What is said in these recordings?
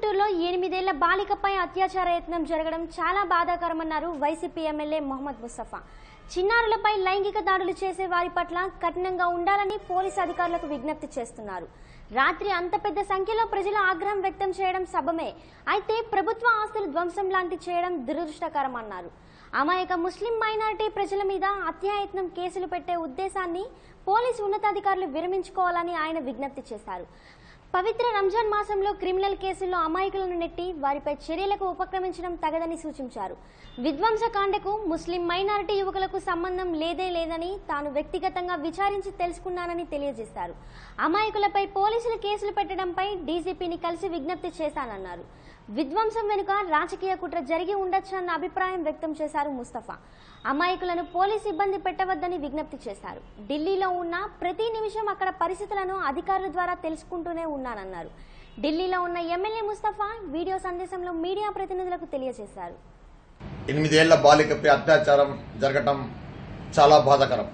గుంటూరులో ఎనిమిదేళ్ల బాలికపై అత్యాచార యత్నం జరగడం చాలా బాధాకరమన్నారు వైసీపీ ఎమ్మెల్యే మొహమ్మద్ ముస్తఫా చిన్నారులపై లైంగిక దాడులు చేసే వారి పట్ల కఠినంగా ఉండాలని పోలీసు అధికారులకు విజ్ఞప్తి చేస్తున్నారు రాత్రి అంత పెద్ద సంఖ్యలో ప్రజలు ఆగ్రహం వ్యక్తం చేయడం సబమే అయితే ప్రభుత్వ ఆస్తులు ధ్వంసం లాంటి చేయడం దురదృష్టకరమన్నారు అమాయక ముస్లిం మైనారిటీ ప్రజల మీద హత్యాయత్నం కేసులు పెట్టే ఉద్దేశాన్ని పోలీసు ఉన్నతాధికారులు విరమించుకోవాలని ఆయన విజ్ఞప్తి చేశారు పవిత్ర రంజాన్ మాసంలో క్రిమినల్ కేసుల్లో అమాయకులను నెట్టి వారిపై చర్యలకు ఉపక్రమించడం తగదని సూచించారు విధ్వంసకాండకు ముస్లిం మైనారిటీ యువకులకు సంబంధం లేదే లేదని తాను వ్యక్తిగతంగా విచారించి తెలుసుకున్నానని తెలియజేశారు అమాయకులపై పోలీసులు కేసులు పెట్టడంపై డీజీపీని కలిసి విజ్ఞప్తి చేశానన్నారు విధ్వంసం వెనుక రాజకీయ కుట్ర జరిగి ఉండొచ్చన్న అభిప్రాయం వ్యక్తం చేశారు ముస్తఫా అమాయకులను పోలీసు ఇబ్బంది పెట్టవద్దని విజ్ఞప్తి చేశారు ఢిల్లీలో ఉన్న ప్రతి నిమిషం అక్కడ పరిస్థితులను అధికారుల ద్వారా తెలుసుకుంటూనే ఉన్నానన్నారు ఢిల్లీలో ఉన్న ఎమ్మెల్యే ముస్తఫా వీడియో సందేశంలో మీడియా ప్రతినిధులకు తెలియజేశారు ఎనిమిదేళ్ల బాలికపై అత్యాచారం జరగటం చాలా బాధాకరం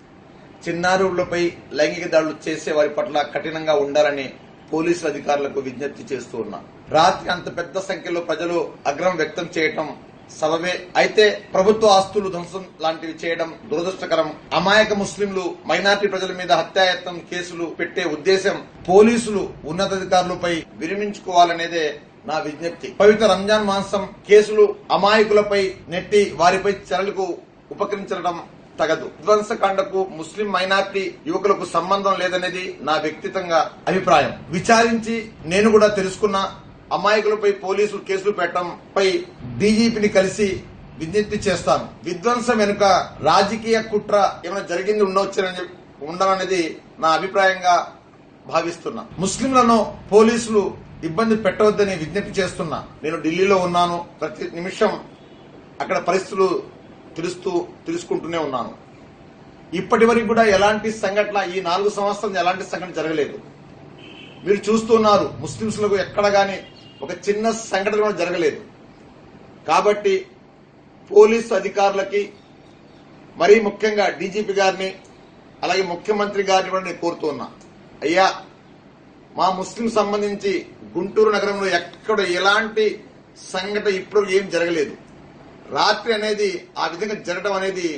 చిన్నారులపై లైంగిక దాడులు చేసే వారి పట్ల కఠినంగా ఉండాలని పోలీసు అధికారులకు విజ్ఞప్తి చేస్తూ ఉన్నా రాత్రి అంత పెద్ద సంఖ్యలో ప్రజలు అగ్రహం వ్యక్తం చేయటం సబబే అయితే ప్రభుత్వ ఆస్తులు ధ్వంసం లాంటివి చేయడం దురదృష్టకరం అమాయక ముస్లింలు మైనార్టీ ప్రజల మీద హత్యాయత్నం కేసులు పెట్టే ఉద్దేశం పోలీసులు ఉన్నతాధికారులపై విరమించుకోవాలనేదే నా విజ్ఞప్తి పవిత్ర రంజాన్ మాసం కేసులు అమాయకులపై నెట్టి వారిపై చర్యలకు ఉపకరించడం తగదు విధ్వంసకాండకు ముస్లిం మైనార్టీ యువకులకు సంబంధం లేదనేది నా వ్యక్తిగతంగా అభిప్రాయం విచారించి నేను కూడా తెలుసుకున్న అమాయకులపై పోలీసులు కేసులు పెట్టడంపై డీజీపీని కలిసి విజ్ఞప్తి చేస్తాను విధ్వంసం వెనుక రాజకీయ కుట్ర ఏమైనా జరిగింది ఉండవచ్చునని ఉండాలనేది నా అభిప్రాయంగా భావిస్తున్నా ముస్లింలను పోలీసులు ఇబ్బంది పెట్టవద్దని విజ్ఞప్తి చేస్తున్నా నేను ఢిల్లీలో ఉన్నాను ప్రతి నిమిషం అక్కడ పరిస్థితులు తెలుస్తూ తెలుసుకుంటూనే ఉన్నాను ఇప్పటి వరకు కూడా ఎలాంటి సంఘటన ఈ నాలుగు సంవత్సరం ఎలాంటి సంఘటన జరగలేదు మీరు చూస్తున్నారు ముస్లింస్లకు ఎక్కడ గాని ఒక చిన్న సంఘటన కూడా జరగలేదు కాబట్టి పోలీసు అధికారులకి మరీ ముఖ్యంగా డీజీపీ గారిని అలాగే ముఖ్యమంత్రి గారిని కూడా నేను కోరుతూ ఉన్నా అయ్యా మా ముస్లిం సంబంధించి గుంటూరు నగరంలో ఎక్కడ ఎలాంటి సంఘటన ఇప్పుడు ఏం జరగలేదు రాత్రి అనేది ఆ విధంగా జరగడం అనేది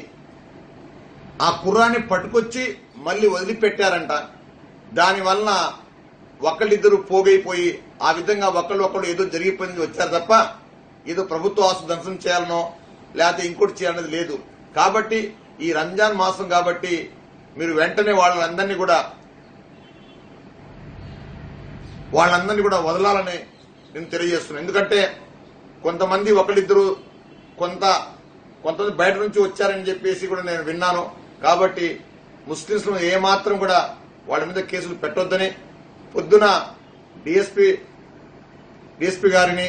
ఆ కుర్రాన్ని పట్టుకొచ్చి మళ్ళీ వదిలిపెట్టారంట దాని వలన ఒకళ్ళిద్దరు పోగైపోయి ఆ విధంగా ఒకళ్ళు ఒకళ్ళు ఏదో జరిగిపోయింది వచ్చారు తప్ప ఏదో ప్రభుత్వ ఆస్తు ధ్వంసం చేయాలనో లేకపోతే ఇంకోటి చేయాలనేది లేదు కాబట్టి ఈ రంజాన్ మాసం కాబట్టి మీరు వెంటనే వాళ్ళందరినీ కూడా వాళ్ళందరినీ కూడా వదలాలని నేను తెలియజేస్తున్నాను ఎందుకంటే కొంతమంది ఒకళ్ళిద్దరు కొంత కొంతమంది బయట నుంచి వచ్చారని చెప్పేసి కూడా నేను విన్నాను కాబట్టి ముస్లింస్ ఏమాత్రం కూడా వాళ్ళ మీద కేసులు పెట్టొద్దని పొద్దున డిఎస్పీ డిఎస్పీ గారిని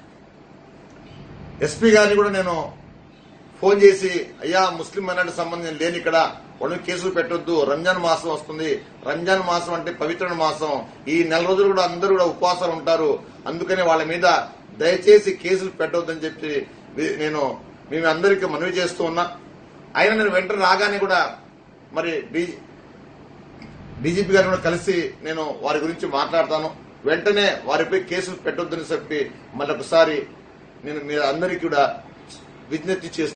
ఎస్పీ గారిని కూడా నేను ఫోన్ చేసి అయ్యా ముస్లిం మైనార్టీ సంబంధం లేని ఇక్కడ వాళ్ళని కేసులు పెట్టొద్దు రంజాన్ మాసం వస్తుంది రంజాన్ మాసం అంటే పవిత్ర మాసం ఈ నెల రోజులు కూడా అందరూ కూడా ఉపవాసాలు ఉంటారు అందుకని వాళ్ళ మీద దయచేసి కేసులు పెట్టొద్దని చెప్పి వి- నేను మేము అందరికీ మనవి చేస్తూ ఉన్నా అయినా నేను వెంటనే రాగానే కూడా మరి డీ- డీజీపీ గారిని కూడా కలిసి నేను వారి గురించి మాట్లాడతాను వెంటనే వారిపై కేసులు పెట్టొద్దని చెప్పి మళ్ళొకసారి నేను మీ అందరికీ కూడా విజ్ఞప్తి చేస్తున్నాను